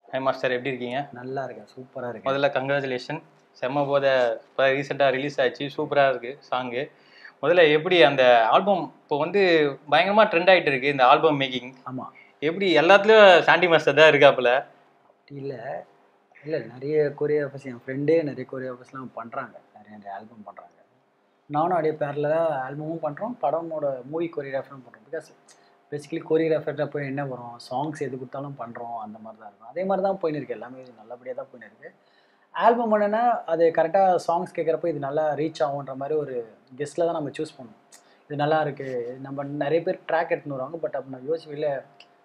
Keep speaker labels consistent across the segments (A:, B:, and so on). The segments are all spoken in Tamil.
A: ஹை மாஸ்டர் எப்படி இருக்கீங்க
B: நல்லா இருக்கேன் சூப்பரா இருக்கேன்
A: முதல்ல கங்க்ராச்சுலேஷன் செம்ம போத இப்போ ரீசெண்டாக ரிலீஸ் ஆச்சு சூப்பராக இருக்கு சாங்கு முதல்ல எப்படி அந்த ஆல்பம் இப்போ வந்து பயங்கரமாக ட்ரெண்ட் ஆயிட்டு இருக்கு இந்த ஆல்பம் மேக்கிங்
B: ஆமா
A: எப்படி எல்லாத்துலயும் சாண்டி மாஸ்டர் தான் இருக்காப்புல
B: அப்படி இல்ல இல்ல நிறைய கொரியோகிராஃபர்ஸ் என் ஃப்ரெண்டே நிறைய கொரியோகிராஃபர்ஸ்லாம் பண்றாங்க நிறைய நிறைய ஆல்பம் பண்றாங்க நானும் அப்படியே பேரலாக ஆல்பமும் பண்றோம் படமோட மூவி கொரியோகிராஃபரும் பண்றோம் பிகாஸ் பேசிக்கலி கொரியோகிராஃபர்கிட்ட போய் என்ன வரும் சாங்ஸ் எது கொடுத்தாலும் பண்றோம் அந்த மாதிரி தான் இருக்கும் அதே மாதிரி தான் போயின்னு இருக்கு எல்லாமே நல்லபடியாக தான் போயின்னு இருக்கு ஆல்பம் பண்ணனா அது கரெக்டாக சாங்ஸ் கேட்குறப்ப இது நல்லா ரீச் ஆகுன்ற மாதிரி ஒரு கெஸ்ட்டில் தான் நம்ம சூஸ் பண்ணணும் இது நல்லா இருக்கு நம்ம நிறைய பேர் ட்ராக் எடுத்துன்னு வருவாங்க பட் அப்போ நான் யோசிச்சு இல்லை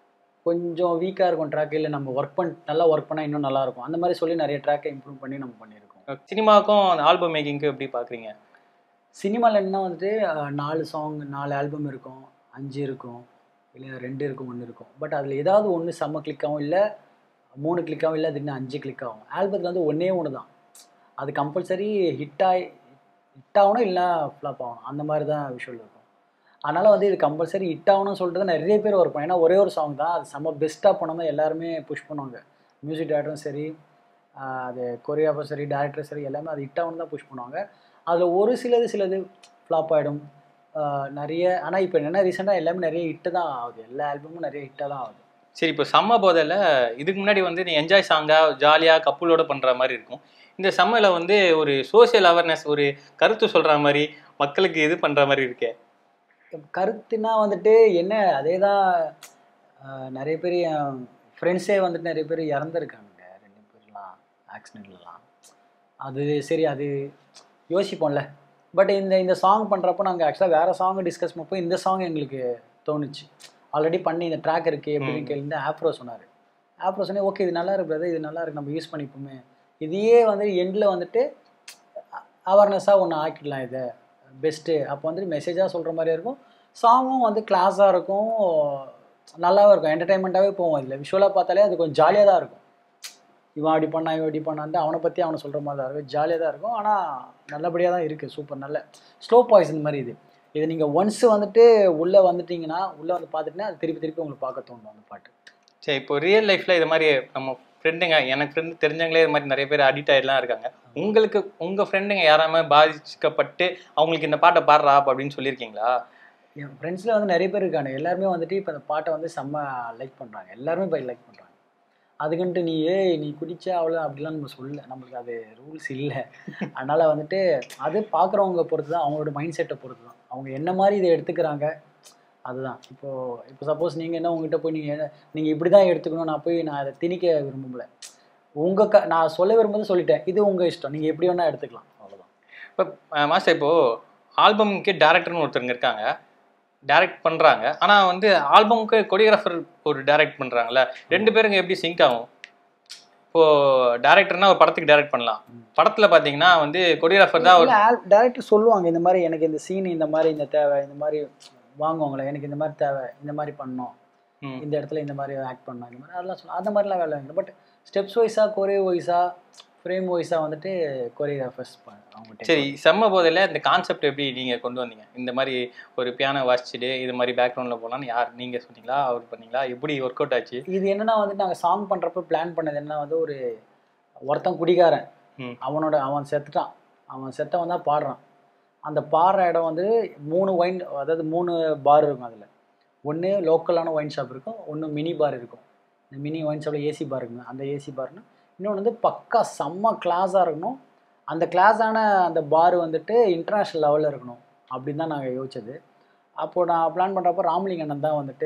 B: கொஞ்சம் வீக்காக இருக்கும் ட்ராக் இல்லை நம்ம ஒர்க் பண்ண நல்லா ஒர்க் பண்ணால் இன்னும் நல்லா இருக்கும் அந்த மாதிரி சொல்லி நிறைய ட்ராக்கை இம்ப்ரூவ் பண்ணி நம்ம பண்ணியிருக்கோம்
A: சினிமாவுக்கும் அந்த ஆல்பம் மேக்கிங்க்கு எப்படி பார்க்குறீங்க
B: சினிமாவில் என்ன வந்துட்டு அஹ், நாலு சாங் நாலு ஆல்பம் இருக்கும் அஞ்சு இருக்கும் இல்லை ரெண்டு இருக்கும் ஒன்று இருக்கும் பட் அதில் ஏதாவது ஒன்று செம்ம கிளிக் ஆகும் இல்லை மூணு கிளிக் ஆகும் இல்லை அது இன்னும் அஞ்சு கிளிக் ஆகும் ஆல்பத்தில் வந்து ஒன்றே ஒன்று தான் அது கம்பல்சரி ஹிட் ஆகி ஹிட் ஆகணும் இல்லை ஃப்ளாப் ஆகணும் அந்த மாதிரி தான் விஷுவல் இருக்கும் அதனால் வந்து இது கம்பல்சரி ஹிட் ஆகணும்னு சொல்லிட்டு தான் நிறைய பேர் ஒர்க் பண்ணோம் ஏன்னா ஒரே ஒரு சாங் தான் அது செம்ம பெஸ்ட்டாக போனோம்னா எல்லாருமே புஷ் பண்ணுவாங்க மியூசிக் டேரக்டரும் சரி ஆஹ் அது கொரியோகிராஃபர் சரி டேரக்டர் சரி எல்லாமே அது ஹிட் ஆகணும் தான் புஷ் பண்ணுவாங்க அதில் ஒரு சிலது சிலது ஃப்ளாப் ஆகிடும் நிறைய ஆனால் இப்போ என்னென்னா ரீசெண்டாக எல்லாமே நிறைய ஹிட்டு தான் ஆகுது எல்லா ஆல்பமும் நிறைய ஹிட்டாக தான் ஆகுது
A: சரி இப்போ செம்ம போதையில் இதுக்கு முன்னாடி வந்து நீ என்ஜாய் சாங்காக ஜாலியாக கப்புளோட பண்ணுற மாதிரி இருக்கும் இந்த செம்மையில் வந்து ஒரு சோஷியல் அவேர்னஸ் ஒரு கருத்து சொல்கிற மாதிரி மக்களுக்கு இது பண்ணுற மாதிரி இருக்கே
B: கருத்துனா வந்துட்டு என்ன அதே தான் ஆஹ் நிறைய பேர் என் ஃப்ரெண்ட்ஸே வந்துட்டு நிறைய பேர் இறந்துருக்காங்க ரெண்டு பேர்லாம் ஆக்சிடென்ட்லலாம் அது சரி அது யோசிப்போம்ல பட் இந்த இந்த சாங் பண்ணுறப்போ நாங்கள் ஆக்சுவலாக வேறு சாங் டிஸ்கஸ் பண்ணப்போ இந்த சாங் எங்களுக்கு தோணுச்சு ஆல்ரெடி பண்ணி இந்த ட்ராக் இருக்குது எப்படின்னு
A: ம்.
B: கேள்வி ஆப்ரோ சொன்னார் ஆப்ரோ சொன்னே ஓகே இது நல்லா இருக்கு brother, இது நல்லா இருக்கு நம்ம யூஸ் பண்ணிப்போமே இதையே வந்து எண்டில் வந்துட்டு அவேர்னஸாக ஒன்று ஆக்கிடலாம் இதை பெஸ்ட்டு அப்போ வந்துட்டு மெசேஜாக சொல்கிற மாதிரி இருக்கும் சாங்கும் வந்து கிளாஸாக இருக்கும் நல்லாவும் இருக்கும் என்டர்டைன்மெண்ட்டாகவே போவோம் இதில் விஷுவலாக பார்த்தாலே அது கொஞ்சம் ஜாலியாக தான் இருக்கும் இவன் அப்படி பண்ணா இவன் இப்படி பண்ணான்ட்டு அவனை பற்றி அவனை சொல்கிற மாதிரி தான் இருக்கும் ஜாலியாக தான் இருக்கும் ஆனால் நல்லபடியாக தான் இருக்குது சூப்பர் நல்ல ஸ்லோ பாய்சன் மாதிரி இது இது நீங்கள் ஒன்ஸ் வந்துட்டு உள்ளே வந்துட்டீங்கன்னா உள்ளே வந்து பார்த்துட்டுனா அது திருப்பி திருப்பி உங்களுக்கு பார்க்க தோணும் அந்த பாட்டு
A: சரி இப்போ ரியல் லைஃப்பில் இது மாதிரி நம்ம ஃப்ரெண்டுங்க எனக்கு ஃப்ரெண்டு தெரிஞ்சவங்களே இது மாதிரி நிறைய பேர் அடிக்ட் ஆகிடலாம் இருக்காங்க உங்களுக்கு உங்கள் ஃப்ரெண்டுங்க யாராமே பாதிக்கப்பட்டு அவங்களுக்கு இந்த பாட்டை பாடுறா அப்படின்னு சொல்லியிருக்கீங்களா
B: என் ஃப்ரெண்ட்ஸில் வந்து நிறைய பேர் இருக்காங்க எல்லாருமே வந்துட்டு இப்போ இந்த பாட்டை வந்து செம்ம லைக் பண்ணுறாங்க எல்லாருமே இப்போ லைக் பண்ணுறாங்க அதுக்குன்ட்டு நீ ஏய் நீ குடிச்சா அவ்வளோ அப்படிலாம் நம்ம சொல்லல நம்மளுக்கு அது ரூல்ஸ் இல்லை அதனால் வந்துட்டு அது பார்க்குறவங்க பொறுத்து தான் அவங்களோட மைண்ட் செட்டை பொறுத்து தான் அவங்க என்ன மாதிரி இதை எடுத்துக்கிறாங்க அதுதான் இப்போது இப்போ சப்போஸ் நீங்கள் என்ன உங்ககிட்ட போய் நீங்கள் நீங்கள் இப்படி தான் எடுத்துக்கணும் நான் போய் நான் அதை திணிக்க விரும்பல உங்கள் க நான் சொல்ல விரும்புறது சொல்லிட்டேன் இது உங்கள் இஷ்டம் நீங்கள் எப்படி வேணால் எடுத்துக்கலாம் அவ்வளோதான்
A: இப்போ மாஸ்டர் இப்போ ஆல்பம்க்கு டேரக்டர்னு ஒருத்தருங்க இருக்காங்க டைரக்ட் பண்ணுறாங்க ஆனால் வந்து ஆல்பம்க்கு கொரியோகிராஃபர் ஒரு டைரக்ட் பண்ணுறாங்கல்ல ரெண்டு பேருங்க எப்படி சிங்க் ஆகும் இப்போ டேரக்டர்னா ஒரு படத்துக்கு டைரக்ட் பண்ணலாம் படத்துல பாத்தீங்கன்னா வந்து கொரியோகிராஃபர் தான் ஒரு
B: டேரக்டர் சொல்லுவாங்க இந்த மாதிரி எனக்கு இந்த சீன் இந்த மாதிரி இந்த தேவை இந்த மாதிரி வாங்குவாங்களே எனக்கு இந்த மாதிரி தேவை இந்த மாதிரி பண்ணணும்
A: ம்.
B: இந்த இடத்துல இந்த மாதிரி ஆக்ட் பண்ணணும் இந்த மாதிரி அதெல்லாம் சொல்லுவாங்க அந்த மாதிரிலாம் வேலை இல்லை பட் ஸ்டெப்ஸ் வைஸாக கொரியோ வைஸாக ஃப்ரேம் வைஸாக வந்துட்டு கொரியோகிராஃபர்ஸ் அவங்க
A: சரி செம்ம போதில் இந்த கான்செப்ட் எப்படி நீங்க கொண்டு வந்தீங்க இந்த மாதிரி ஒரு பியானோ வாசிச்சுட்டு இது மாதிரி பேக்ரவுண்ட்ல போகலான்னு யார் நீங்க சொன்னீங்களா அவர் பண்ணீங்களா எப்படி ஒர்க் அவுட் ஆச்சு
B: இது என்னன்னா வந்துட்டு நாங்கள் சாங் பண்ணுறப்ப பிளான் பண்ணது என்ன வந்து ஒரு ஒருத்தன் குடிகாரன்
A: ம்.
B: அவனோட அவன் செத்துட்டான் அவன் செத்தவன் தான் பாடுறான் அந்த பாடுற இடம் வந்து மூணு ஒயின் அதாவது மூணு பார் இருக்கும் அதில் ஒன்று லோக்கலான ஒயின் ஷாப் இருக்கும் ஒன்று மினி பார் இருக்கும் இந்த மினி ஒயின் ஷாப்பில் ஏசி பார் இருக்குங்க அந்த ஏசி பார்னு இன்னொன்று வந்து பக்கா செம்ம கிளாஸாக இருக்கணும் அந்த கிளாஸான அந்த பார் வந்துட்டு இன்டர்நேஷ்னல் லெவலில் இருக்கணும் அப்படின்னு தான் நாங்கள் யோசிச்சது அப்போது நான் பிளான் பண்ணுறப்போ ராமலிங்க அண்ணன் தான் வந்துட்டு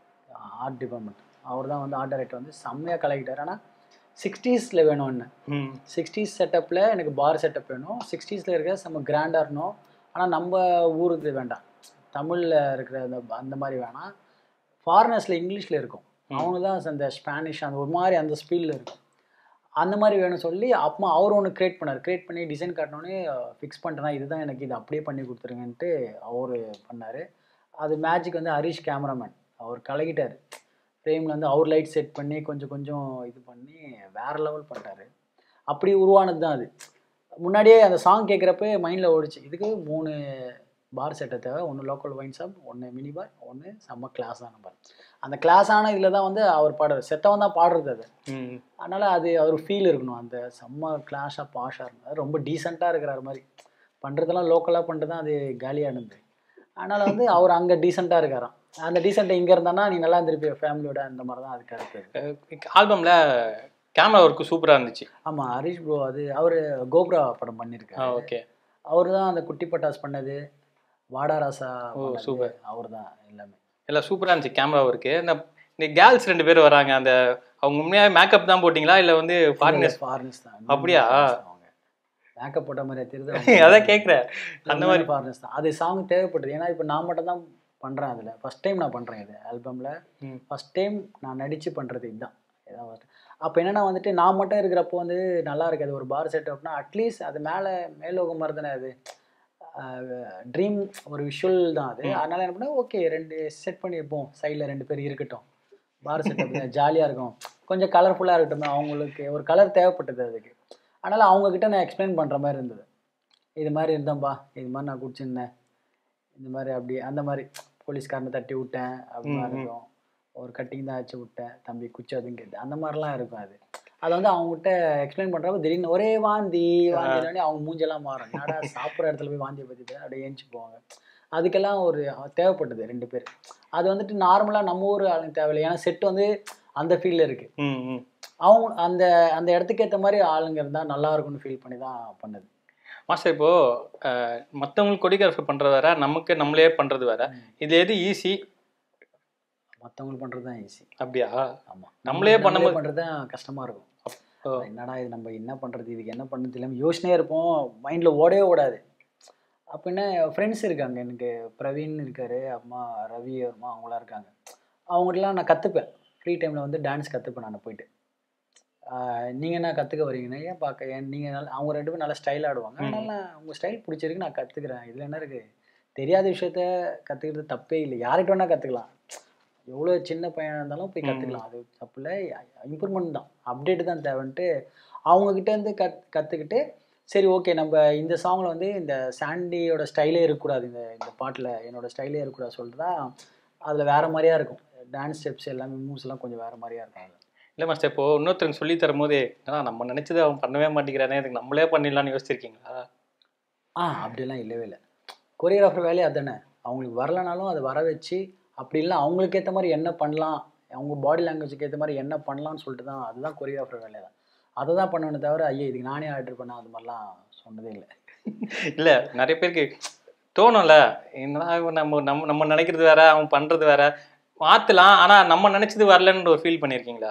B: ஆர்ட் டிபார்ட்மெண்ட் அவர் தான் வந்து ஆர்ட் டைரக்டர் வந்து செம்மையாக கலக்கிட்டார் ஆனால் சிக்ஸ்டீஸில் வேணும் என்ன
A: ம்.
B: சிக்ஸ்டீஸ் செட்டப்பில் எனக்கு பார் செட்டப் வேணும் சிக்ஸ்டீஸில் இருக்கிற செம்ம கிராண்டாக இருக்கணும் ஆனால் நம்ம ஊர் இது வேண்டாம் தமிழில் இருக்கிற அந்த அந்த மாதிரி வேணாம் ஃபாரினர்ஸில் இங்கிலீஷில் இருக்கும்
A: ம்.
B: அவங்க தான் அந்த ஸ்பானிஷ் அந்த ஒரு மாதிரி அந்த ஸ்பீடில் இருக்கும் அந்த மாதிரி வேணும் சொல்லி அப்பா அவர் ஒன்று க்ரியேட் பண்ணார் க்ரியேட் பண்ணி டிசைன் காட்டினோடனே ஃபிக்ஸ் பண்ணிட்டேன்னா இதுதான் எனக்கு இது அப்படியே பண்ணி கொடுத்துருங்கன்ட்டு அவர் பண்ணார் அது மேஜிக் வந்து ஹரிஷ் கேமராமேன் அவர் கலக்கிட்டார் ஃப்ரேமில் வந்து அவர் லைட் செட் பண்ணி கொஞ்சம் கொஞ்சம் இது பண்ணி வேறு லெவல் பண்ணிட்டாரு அப்படி உருவானது தான் அது முன்னாடியே அந்த சாங் கேட்குறப்ப மைண்டில் ஓடிச்சு இதுக்கு மூணு பார் செட்டை தேவை ஒன்று லோக்கல் ஒயின் ஷாப் ஒன்று மினி பார் ஒன்று செம்ம கிளாஸான பார் அந்த கிளாஸான இதில் தான் வந்து அவர் பாடுறது செத்தவன் தான் பாடுறது அது
A: ம்
B: அதனால் அது அவர் ஃபீல் இருக்கணும் அந்த செம்ம கிளாஷாக பாஷாக இருக்கணும் ரொம்ப டீசெண்டாக இருக்கிறார் மாதிரி பண்ணுறதெல்லாம் லோக்கலாக பண்ணிட்டு தான் அது காலியானது அதனால் வந்து அவர் அங்கே டீசெண்டாக இருக்காராம் அந்த டீசெண்டாக இங்கே இருந்தானா நீ நல்லா இருந்திருப்பிய ஃபேமிலியோட அந்த மாதிரி தான் அதுக்கு அடுத்தது
A: ஆல்பம்ல கேமரா ஒர்க்கு சூப்பரா இருந்துச்சு
B: ஆமாம் ஹரிஷ் ப்ரோ அது அவர் கோப்ரா படம் பண்ணியிருக்காரு
A: ஓகே
B: அவர் தான் அந்த குட்டி பட்டாஸ் பண்ணது வாடா ராசா
A: ஓ, super.
B: அவர் தான் எல்லாமே
A: எல்லாம் சூப்பரா இருந்துச்சு கேமரா ஒர்க்கு இந்த இந்த கேர்ள்ஸ் ரெண்டு பேரும் வராங்க அந்த அவங்க உண்மையாவே மேக்கப் தான் போட்டிங்களா இல்ல வந்து ஃபாரினர்ஸ்
B: ஃபாரினர்ஸ் தான்
A: அப்படியா?
B: அவங்க மேக்கப் போட்ட மாதிரி தெரியுது
A: அதான் கேக்குறேன் அந்த மாதிரி
B: ஃபாரினர்ஸ் தான் அது சாங் தேவைப்படுது ஏன்னா இப்போ நான் மட்டும் தான் பண்ணுறேன் அதில் ஃபஸ்ட் டைம் நான் பண்ணுறேன் இது ஆல்பமில்
A: ம்.
B: ஃபஸ்ட் டைம் நான் நடித்து பண்ணுறது இதுதான் ஏதாவது அப்போ என்னன்னா வந்துட்டு நான் மட்டும் இருக்கிறப்போ வந்து நல்லா இருக்காது ஒரு பார் செட் அப்படின்னா அட்லீஸ்ட் அது மேலே மேலோகம் மாதிரி தானே அது ட்ரீம் ஒரு விஷுவல் தான் அது அதனால என்ன பண்ணேன் ஓகே ரெண்டு செட் பண்ணியிருப்போம் சைடில் ரெண்டு பேர் இருக்கட்டும் பார் செட் ஜாலியாக இருக்கும் கொஞ்சம் கலர்ஃபுல்லாக இருக்கட்டும் அவங்களுக்கு ஒரு கலர் தேவைப்பட்டது அதுக்கு அதனால் அவங்கக்கிட்ட நான் எக்ஸ்பிளைன் பண்ணுற மாதிரி இருந்தது இது மாதிரி இருந்தேன்பா இது மாதிரி நான் குடிச்சிருந்தேன் இந்த மாதிரி அப்படி அந்த மாதிரி போலீஸ்காரனை தட்டி விட்டேன் அப்படி மாதிரி
A: ம், ம்.
B: இருக்கும் ஒரு கட்டிங் தான் ஆச்சு விட்டேன் தம்பி குச்சி அதுவும் கேட்டு அந்த மாதிரிலாம் இருக்கும் அது அதை வந்து அவங்ககிட்ட எக்ஸ்பிளைன் பண்ணுறப்ப திடீர்னு ஒரே வாந்தி வாந்தி அவங்க மூஞ்செல்லாம் மாறும் என்னடா சாப்பிட்ற இடத்துல போய் வாந்தியை பற்றி அப்படியே ஏஞ்சி போவாங்க அதுக்கெல்லாம் ஒரு தேவைப்பட்டது ரெண்டு பேர் அது வந்துட்டு நார்மலாக நம்ம ஊர் ஆளுங்க தேவையில்லை ஏன்னா செட் வந்து அந்த ஃபீல்டில் இருக்குது
A: ம் ம்
B: அவங்க அந்த அந்த இடத்துக்கு ஏற்ற மாதிரி ஆளுங்க இருந்தால் நல்லா இருக்கும்னு ஃபீல் பண்ணி தான் பண்ணது
A: மாஸ்டர் இப்போ அஹ், மத்தவங்களுக்கு கொடிகிராஃபர் பண்றது வேற நமக்கு நம்மளே பண்றது வேற இது எது ஈஸி
B: மற்றவங்களுக்கு பண்ணுறது தான் ஈஸி
A: அப்படியா
B: ஆமாம்
A: நம்மளே பண்ணும்போது-
B: பண்ணுறது தான் கஷ்டமாக இருக்கும்
A: ஓ.
B: என்னடா இது நம்ம என்ன பண்ணுறது இதுக்கு என்ன பண்ணுறது இல்லாமல் யோசனையே இருப்போம் மைண்டில் ஓடவே ஓடாது அப்போ என்ன ஃப்ரெண்ட்ஸ் இருக்காங்க எனக்கு பிரவீன் இருக்காரு அம்மா ரவி அம்மா அவங்களாம் இருக்காங்க அவங்ககிட்டலாம் நான் கற்றுப்பேன் ஃப்ரீ டைமில் வந்து டான்ஸ் கற்றுப்பேன் நான் போயிட்டு நீங்கள் என்ன கற்றுக்க வரீங்கன்னா ஏன் பார்க்க ஏன் நீங்கள் நல்லா அவங்க ரெண்டு பேரும் நல்லா ஸ்டைல் ஆடுவாங்க
A: ம்.
B: அதனால நான் உங்கள் ஸ்டைல் பிடிச்சிருக்கு நான் கற்றுக்குறேன் இதில் என்ன இருக்குது தெரியாத விஷயத்த கற்றுக்கிறது தப்பே இல்லை யார்கிட்ட வேணால் கற்றுக்கலாம் எவ்வளோ சின்ன பையனாக இருந்தாலும் போய்
A: ம்.
B: கற்றுக்கலாம் அது தப்பு இல்லை இம்ப்ரூவ்மெண்ட் தான் அப்டேட் தான் தேவைன்ட்டு அவங்கக்கிட்ட இருந்து கத் கற்றுக்கிட்டு சரி ஓகே நம்ம இந்த சாங்கில் வந்து இந்த சாண்டியோட ஸ்டைலே இருக்கக்கூடாது இந்த இந்த பாட்டில் என்னோட ஸ்டைலே இருக்கக்கூடாது சொல்லிட்டு தான் அதில் வேறு மாதிரியா இருக்கும் டான்ஸ் ஸ்டெப்ஸ் எல்லாமே மூவ்ஸ் எல்லாம் கொஞ்சம் வேறு மாதிரியா இருக்கும் அதுல.
A: இல்ல மாஸ்டர் இப்போ இன்னொருத்தருக்கு சொல்லி தரும் போது ஏன்னா நம்ம நினைச்சது அவன் பண்ணவே மாட்டேங்கிறானே இதுக்கு நம்மளே பண்ணிடலாம்னு யோசிச்சிருக்கீங்களா
B: ஆ அப்படிலாம் இல்லவே இல்லை கொரியோகிராஃபர் வேலையே அதானே அவங்களுக்கு வரலனாலும் அதை வர வச்சு அப்படி இல்லை அவங்களுக்கு ஏற்ற மாதிரி என்ன பண்ணலாம் அவங்க பாடி லாங்குவேஜுக்கு ஏற்ற மாதிரி என்ன பண்ணலாம்னு சொல்லிட்டு தான் அதுதான் கொரியோகிராஃபர் வேலை தான் அதை தான் பண்ணணும் தவிர ஐயா இதுக்கு நானே ஆர்டர் பண்ண அது மாதிரிலாம் சொன்னதே இல்லை
A: இல்ல நிறைய பேருக்கு தோணும்ல என்னடா இவன் நம்ம நம்ம நம்ம நினைக்கிறது வேற அவன் பண்றது வேற மாத்தலாம் ஆனா நம்ம நினைச்சது வரலன்னு ஒரு ஃபீல் பண்ணிருக்கீங்களா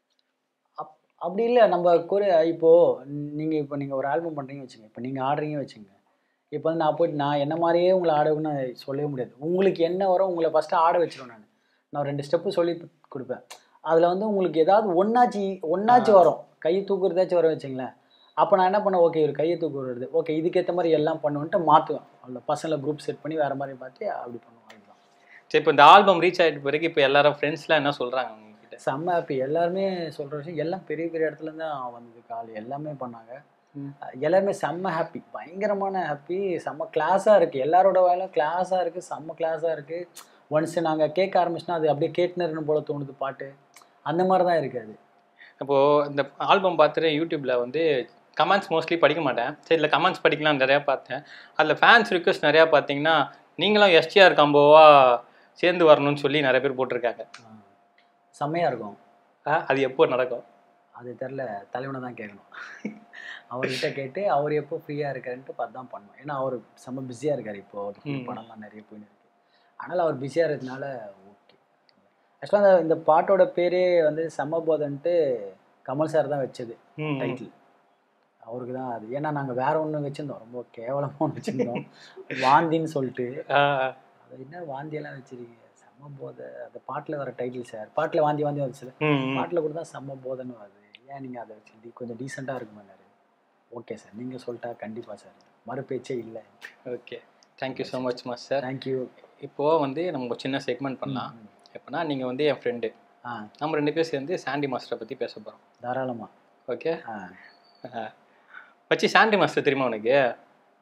B: அப்படி இல்லை நம்ம கொரி இப்போது நீங்கள் இப்போ நீங்கள் ஒரு ஆல்பம் பண்ணுறீங்க வச்சுங்க இப்போ நீங்கள் ஆடுறீங்க வச்சுங்க இப்போ வந்து நான் போயிட்டு நான் என்ன மாதிரியே உங்களை ஆட வைக்கணும்னு நான் சொல்லவே முடியாது உங்களுக்கு என்ன வரும் உங்களை ஃபஸ்ட்டு ஆட வச்சிருவேன் நான் நான் ரெண்டு ஸ்டெப்பு சொல்லி கொடுப்பேன் அதில் வந்து உங்களுக்கு ஏதாவது ஒன்னாச்சு ஒன்னாச்சு வரும் கை தூக்குறதாச்சும் வர வச்சுங்களேன் அப்போ நான் என்ன பண்ணேன் ஓகே ஒரு கையை தூக்கு வருது ஓகே இதுக்கேற்ற மாதிரி எல்லாம் பண்ணுவேன்ட்டு மாற்றுவேன் அந்த பசங்களை குரூப் செட் பண்ணி வேறு மாதிரி பார்த்து அப்படி பண்ணுவோம் அதுதான்
A: சரி இப்போ இந்த ஆல்பம் ரீச் ஆயிட்ட பிறகு இப்போ எல்லாரும் ஃப்ரெண்ட்ஸ்லாம் என்ன சொல்றாங்க உங்ககிட்ட
B: செம்ம ஹாப்பி எல்லாருமே சொல்கிற விஷயம் எல்லாம் பெரிய பெரிய இடத்துல தான் வந்தது கால் எல்லாமே பண்ணாங்க
A: ம்.
B: எல்லாருமே செம்ம ஹாப்பி பயங்கரமான ஹாப்பி செம்ம கிளாஸாக இருக்குது எல்லாரோட வாயிலும் கிளாஸாக இருக்குது செம்ம கிளாஸாக இருக்குது ஒன்ஸ் நாங்கள் கேட்க ஆரம்பிச்சோன்னா அது அப்படியே கேட்டுனர்னு போல தோணுது பாட்டு அந்த மாதிரி தான் இருக்குது அது
A: இப்போ இந்த ஆல்பம் பார்த்துட்டு யூடியூப்ல வந்து கமெண்ட்ஸ் மோஸ்ட்லி படிக்க மாட்டேன் சரி இல்லை கமெண்ட்ஸ் படிக்கலாம் நிறையா பார்த்தேன் அதில் ஃபேன்ஸ் ரிக்வஸ்ட் நிறையா பார்த்தீங்கன்னா நீங்களும் எஸ்டிஆர் காம்போவா சேர்ந்து வரணும்னு சொல்லி நிறைய பேர் போட்டிருக்காங்க
B: செம்மையாக இருக்கும்
A: ஆ, அது எப்போ நடக்கும்
B: அது தெரில தலைவனை தான் கேட்கணும் அவர்கிட்ட கேட்டு அவர் எப்போ ஃப்ரீயாக இருக்காருன்ட்டு பார்த்து தான் பண்ணணும் ஏன்னா அவர் செம்ம பிஸியாக இருக்கார் இப்போ அவருக்கு
A: ம்.
B: படம்லாம் நிறைய போயின்னு இருக்கு அதனால் அவர் பிஸியாக இருக்கிறதுனால ஓகே ஆக்சுவலாக இந்த பாட்டோட பேரே வந்து செம்ம போதன்ட்டு கமல் சார் தான் வச்சது
A: ம், ம்.
B: டைட்டில் அவருக்கு தான் அது ஏன்னா நாங்கள் வேற ஒன்று வச்சுருந்தோம் ரொம்ப கேவலமாக ஒன்று வச்சுருந்தோம் வாந்தின்னு சொல்லிட்டு
A: ஆ,
B: அது என்ன வாந்தியெல்லாம் வச்சிருக்கீங்க செம்ம போதை அந்த பாட்டில் வர டைட்டில் சார் பாட்டில் வாந்தி வாந்தி வந்துச்சு
A: ம், ம்.
B: பாட்டில் கூட தான் செம்ம போதைன்னு வருது ஏன் நீங்கள் அதை வச்சு டி- கொஞ்சம் டீசெண்டாக இருக்குமாரு ஓகே சார் நீங்கள் சொல்லிட்டா கண்டிப்பாக சார் மறுபேச்சே இல்லை
A: okay thank you so much master
B: thank you
A: இப்போ வந்து நம்ம ஒரு சின்ன செக்மெண்ட் பண்ணலாம் எப்படின்னா நீங்கள் வந்து என் ஃப்ரெண்டு
B: ஆ
A: நம்ம ரெண்டு பேர் சேர்ந்து சாண்டி மாஸ்டரை பற்றி பேச போகிறோம்
B: தாராளமாக
A: ஓகே
B: ஆ
A: வச்சு சாண்டி மாஸ்டர் தெரியுமா உனக்கு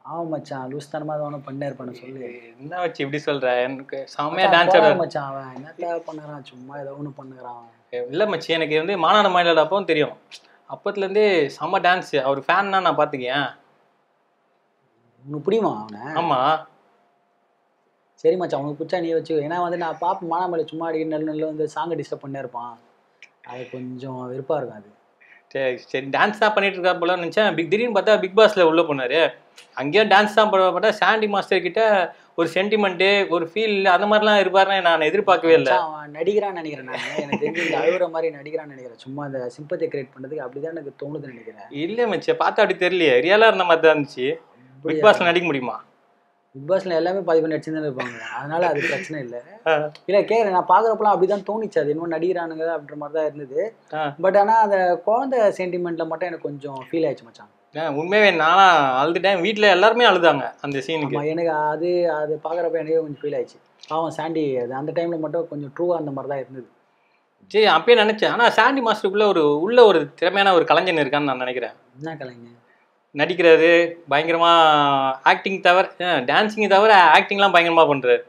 B: ஆமாம் மச்சான் லூஸ் தனமாக அதை ஒன்றும் பண்ணே இருப்பானு சொல்லு
A: என்ன வச்சு இப்படி சொல்ற எனக்கு செம்மையா
B: மச்சான்,
A: டான்ஸ்
B: போடா
A: ஆட
B: மச்சான் அவன் என்னத்த பண்ணுறான் சும்மா ஏதோ ஒன்று பண்ணுறான் அவன்
A: இல்ல மச்சி எனக்கு வந்து மாநாடு மயிலாட அப்பவும் தெரியும் அப்பத்துல இருந்தே செம்ம டான்ஸ் அவர் ஃபேன்னா நான் பாத்துக்கேன்
B: உனக்கு புரியுமா அவனை
A: ஆமா
B: சரி மச்சான் உனக்கு பிடிச்சா நீ வச்சு ஏன்னா வந்து நான் பாப்பேன் மானாமலை சும்மா அடிக்க நல்ல நல்ல வந்து சாங்கை டிஸ்டர்ப் பண்ணே இருப்பான் அது கொஞ்சம் வெறுப்பாக இருக்கும் அது
A: சரி சரி டான்ஸ் தான் பண்ணிட்டு இருக்கா போல நினைச்சேன் பிக் திடீர்னு பார்த்தா பிக் பாஸ்ல உள்ள போனாரு அங்கேயும் டான்ஸ் தான் பண்ண பார்த்தா சாண்டி மாஸ்டர் கிட்ட ஒரு சென்டிமெண்ட்டு ஒரு ஃபீல் அந்த மாதிரிலாம் இருப்பாருன்னு நான் எதிர்பார்க்கவே இல்லை
B: மச்சான், அவன் நடிக்கிறான்னு நினைக்கிறேன் நான் எனக்கு தெரிஞ்சு இந்த அழுகுற மாதிரி நடிக்கிறான்னு நினைக்கிறேன் சும்மா அந்த சிம்பத்தை கிரியேட் பண்ணுறதுக்கு அப்படிதான் எனக்கு தோணுதுன்னு நினைக்கிறேன்
A: இல்ல மச்சி பார்த்தா அப்படி தெரியலையே ரியலா இருந்த மாதிரி தான் இருந்துச்சு பிக் பாஸ்ல நடிக்க முடியுமா
B: பிக் பாஸ்ல எல்லாமே பாதி பேர் நடிச்சு தான் இருப்பாங்க அதனால அது பிரச்சனை இல்லை இல்லை கேட்குறேன் நான் பார்க்குறப்பலாம் அப்படி தான் தோணுச்சு அது இன்னும் நடிக்கிறானுங்க அப்படின்ற மாதிரி தான் இருந்தது
A: ஆ.
B: பட் ஆனால் அந்த குழந்தை சென்டிமெண்ட்ல மட்டும் எனக்கு கொஞ்சம் ஃபீல் ஆயிடுச்சு மச்சான்
A: ஏன், உண்மையாவே நானா அழுதுட்டேன் வீட்ல எல்லாருமே அழுதாங்க அந்த சீனுக்கு
B: ஆமா எனக்கு அது அது பார்க்குறப்ப எனக்கே கொஞ்சம் ஃபீல் ஆயிடுச்சு பாவம் சாண்டி அது அந்த டைம்ல மட்டும் கொஞ்சம் ட்ரூவாக அந்த மாதிரி தான் இருந்தது
A: சரி அப்பயே நினைச்சேன் ஆனா சாண்டி மாஸ்டருக்குள்ள ஒரு உள்ள ஒரு திறமையான ஒரு கலைஞன் இருக்கான்னு நான் நினைக்கிறேன்
B: என்ன கலைங்க
A: நடிக்கிறாரு பயங்கரமா ஆக்டிங் தவிர டான்சிங் தவிர ஆக்டிங்லாம் பயங்கரமா பண்றாரு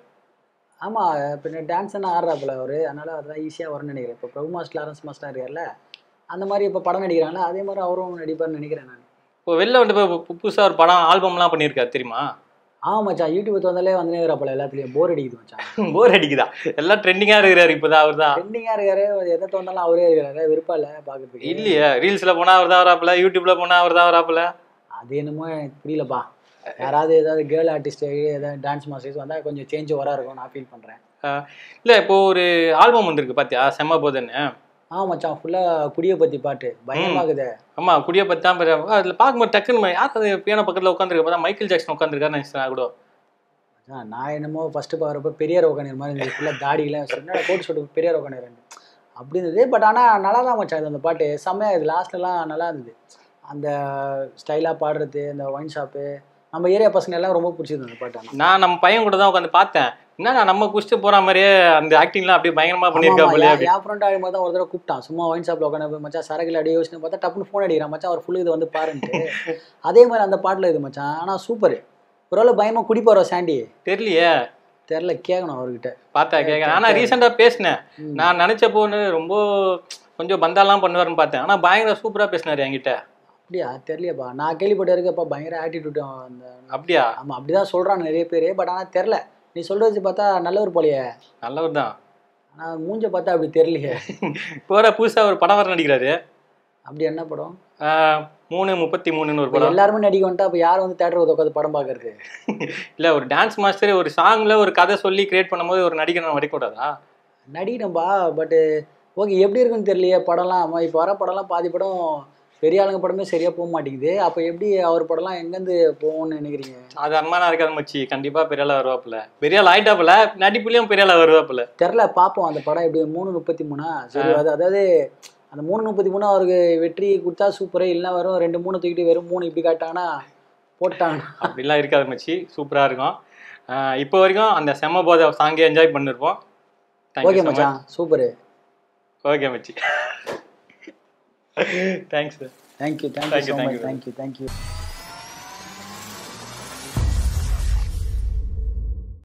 B: ஆமா பின்ன டான்ஸ் என்ன ஆடுறாப்புல அவரு அதனால அதெல்லாம் ஈஸியாக வரும்னு நினைக்கிறேன் இப்போ பிரபு மாஸ்டர் லாரன்ஸ் மாஸ்டர் இருக்கார்ல அந்த மாதிரி இப்போ படம் நடிக்கிறாங்களா அதே மாதிரி அவரும் நடிப்பார்னு நினைக்கிறேன் நான்
A: இப்போ வெளில வந்து இப்போ பு- புதுசா ஒரு படம் ஆல்பம்லாம் பண்ணியிருக்காரு தெரியுமா
B: ஆமா மச்சான் யூடியூப் வந்தாலே வந்து இருக்கிறாப்புல எல்லாத்துலயும் போர் அடிக்குது மச்சான்
A: போர் அடிக்குதா எல்லாம் ட்ரெண்டிங்கா இருக்கிறாரு இப்பதான் அவர் தான்
B: ட்ரெண்டிங்காக இருக்காரு எதை தோண்டாலும் அவரே இருக்காரு விருப்பம் இல்லை பார்க்கறதுக்கு
A: இல்லையே ரீல்ஸ்ல போனா அவர் தான் வராப்புல யூடியூப்ல போனா அவர் தான் வராப்புல
B: அது என்னமோ எனக்கு புரியலப்பா யாராவது ஏதாவது கேர்ள் ஆர்டிஸ்ட் ஏதாவது டான்ஸ் மாஸ்டர்ஸ் வந்தால் கொஞ்சம் சேஞ்ச் வரா இருக்கும் நான் ஃபீல் பண்ணுறேன்
A: இல்ல இப்போ ஒரு ஆல்பம் வந்திருக்கு பாத்தியா செம்ம போதுன்னு
B: ஆ மச்சான் ஃபுல்லாக குடியை பற்றி பாட்டு பயமாகுது
A: ஆமா குடிய பத்தி தான் பெரிய- அதுல பார்க்கும்போது டக்குன்னு யார் அது பியானோ பக்கத்துல உட்காந்துருக்க பார்த்தா மைக்கேல் ஜாக்சன் உட்காந்துருக்காரு நினைச்சேன் கூட
B: மச்சான் நான் என்னமோ ஃபஸ்ட்டு பார்க்குறப்ப பெரியார் உட்காந்து மாதிரி இருந்தது ஃபுல்லாக தாடியெல்லாம் என்னடா கோட் ஷூட்டு பெரியார் உட்காந்து அப்படி இருந்தது பட் ஆனால் நல்லா தான் மச்சான் இது அந்த பாட்டு செம்மையாக இது லாஸ்ட்லலாம் நல்லா இருந்தது அந்த ஸ்டைலாக பாடுறது அந்த ஒயின் ஷாப்பு நம்ம ஏரியா பசங்க எல்லாம் ரொம்ப பிடிச்சிருந்தது அந்த பாட்டு ஆனா.
A: நான் நம்ம பையன் கூட தான் உட்காந்து பார்த்தேன் என்னடா நம்ம குடிச்சிட்டு போற மாதிரியே அந்த ஆக்டிங்லாம் அப்படியே பயங்கரமா
B: ஆமா,
A: பண்ணியிருக்கா
B: ஆமா,
A: போலயே
B: என் என் ஃப்ரெண்ட் ஆகும்போது தான் ஒரு தடவை கூப்பிட்டான் சும்மா ஒயின் ஷாப்பில் உட்காந்து மச்சான் சரக்குல அடி யோசிச்சு பார்த்தா டப்புனு ஃபோன் அடிக்கிறான் மச்சான் அவர் ஃபுல்லு இது வந்து பாருன்ட்டு அதே மாதிரி அந்த பாட்டில் இது மச்சான் ஆனால் சூப்பர் ஒரு பயமாக குடிப்பாரோ சாண்டி
A: தெரியலையே
B: தெரில கேட்கணும் அவர்கிட்ட
A: பார்த்தா கேட்க ஆனா ரீசெண்டா பேசினேன்
B: ம்.
A: நான் நினைச்சப்போன்னு ரொம்ப கொஞ்சம் பந்தாலாம் பண்ணுவாருன்னு பார்த்தேன் ஆனா பயங்கர சூப்பரா பேசினாரு என்கிட்ட
B: அப்படியா தெரியலையாப்பா நான் கேள்விப்பட்ட இருக்கப்பா பயங்கர ஆட்டிடியூட் அந்த
A: அப்படியா
B: ஆமாம் அப்படி தான் சொல்கிறாங்க நிறைய பேர் பட் ஆனால் தெரில நீ சொல்கிறது பார்த்தா நல்லவர் போலையே
A: நல்லவர் தான்
B: ஆனால் மூஞ்ச பார்த்தா அப்படி தெரியலையே
A: இப்போ வர புதுசா ஒரு படம் வர நடிக்கிறாரு
B: அப்படி என்ன படம்
A: ஆஹ் மூணு முப்பத்தி மூணுன்னு ஒரு
B: இப்போ
A: படம்
B: எல்லாருமே நடிக்க வந்துட்டா அப்போ யார் வந்து தேட்டர் உட்காந்து படம் பார்க்கறது
A: இல்ல ஒரு டான்ஸ் மாஸ்டர் ஒரு சாங்ல ஒரு கதை சொல்லி கிரியேட் பண்ணும்போது ஒரு நடிகை நம்ம வரைக்கூடாதா
B: நடிக்கணும்பா பட்டு ஓகே எப்படி இருக்குன்னு தெரியலையே படம்லாம் இப்போ வர படம்லாம் பாதி படம் பெரிய ஆளுங்க படமே சரியாக போக மாட்டேங்குது அப்போ எப்படி அவர் படம்லாம் எங்கேருந்து போகும்னு நினைக்கிறீங்க
A: சாதாரணமா நான் இருக்காது மச்சி கண்டிப்பா பெரிய ஆளா வருவாப்புல பெரிய ஆள் ஆயிட்டாப்புல நடிப்புலயும் பெரிய ஆளா வருவாப்புல
B: தெரில பார்ப்போம் அந்த படம் எப்படி மூணு முப்பத்தி மூணா சரி அது அதாவது அந்த மூணு முப்பத்தி மூணு அவருக்கு வெற்றி கொடுத்தா சூப்பரே இல்லைன்னா வரும் ரெண்டு மூணு தூக்கிட்டு வெறும் மூணு இப்படி காட்டாங்கன்னா போட்டாங்கன்னா
A: அப்படிலாம் இருக்காது மச்சி சூப்பரா இருக்கும் ஆஹ் இப்போ வரைக்கும் அந்த செம்ம போத சாங்கே என்ஜாய் பண்ணிருப்போம்
B: ஓகே மச்சான் சூப்பரு
A: ஓகே மச்சி thanks
B: thank you
A: Thank
B: thank you
A: you,
B: so
A: thank
B: much
A: you.
B: Thank you thank you